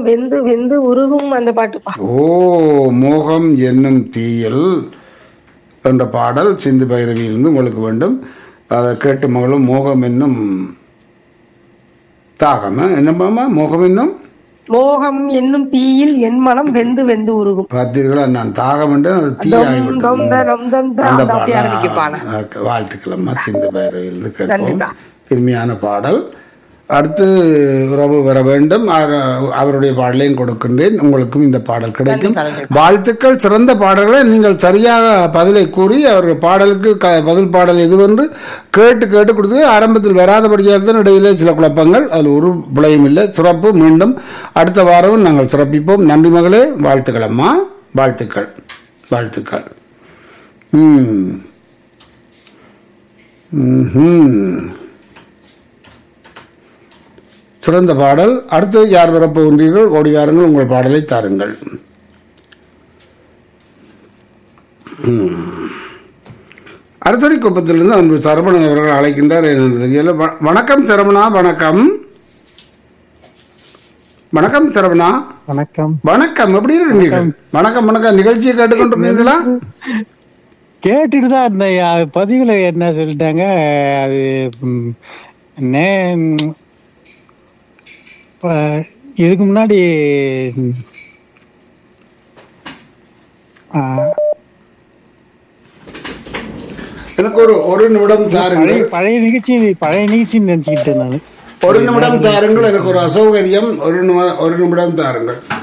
மனம் வெந்து வெந்து உருகும் அந்த பாட்டுப்பா ஓ மோகம் என்னும் தீயில் என்ற பாடல் சிந்து பைரவியிலிருந்து உங்களுக்கு வேண்டும் அதை கேட்டு மகளும் மோகம் என்னும் தாகம் என்னம்மா மோகம் என்னும் மோகம் என்னும் தீயில் என் மனம் வெந்து வெந்து உருகும் பார்த்தீர்களா நான் தாகம் என்று அது தொம் தீயாகிவிட்டது தொம் தரம் தம் தம் அந்த அந்த அப்படி ஆரம்பிக்க பாடல் பாடம் ஆ, வாழ்த்துக்களம்மா சிந்து பைரவியிலிருந்து கேட்போம் நன்றிப்பா. இனிமையான பாடல் அடுத்து உறவு வர வேண்டும் அவ- அவருடைய பாடலையும் கொடுக்கின்றேன் உங்களுக்கும் இந்த பாடல் கிடைக்கும் நன்றி, வாழ்த்துக்கள் சிறந்த பாடல்களை நீங்கள் சரியாக பதிலை கூறி அவர் பாடலுக்கு க- பதில் பாடல் எதுவென்று கேட்டு கேட்டு கொடுத்து ஆரம்பத்தில் வராதபடியாக தான் இடையிலே சில குழப்பங்கள் அதில் ஒரு பிழையும் இல்லை சிறப்பு மீண்டும் அடுத்த வாரமும் நாங்கள் சிறப்பிப்போம் நன்றி மகளே வாழ்த்துக்கள் அம்மா வாழ்த்துக்கள் வாழ்த்துக்கள் ம் ம்ஹும். சிறந்த பாடல் அடுத்து யார் வரப்போகின்றீர்கள் ஓடி வாருங்கள் உங்கள் பாடலை தாருங்கள் ம். அரசடி குப்பத்திலிருந்து அன்பு சரவணன் அவர்கள் அழைக்கின்றார் என்று தெரியல வ- வணக்கம் சரவணா வணக்கம் வணக்கம் சரவணா வணக்கம் வணக்கம் எப்படி இருக்கீங்க வணக்கம் வணக்கம் நிகழ்ச்சியை கேட்டுக்கொண்டிருக்கீங்களா கேட்டுட்டு தான் இருந்தேன் அது பதிவுல என்ன சொல்லிட்டாங்க அது ம், நே ம், இப்ப இதுக்கு முன்னாடி ம், ஆ, எனக்கு ஒரு ஒரு நிமிடம் தாருங்கள் பழைய பழைய நிகழ்ச்சி பழைய நிகழ்ச்சின்னு நினைச்சுக்கிட்டேன் நான் ஒரு நிமிடம் தாருங்கள் எனக்கு ஒரு அசௌகரியம் ஒரு நிமி- ஒரு நிமிடம் தாருங்கள்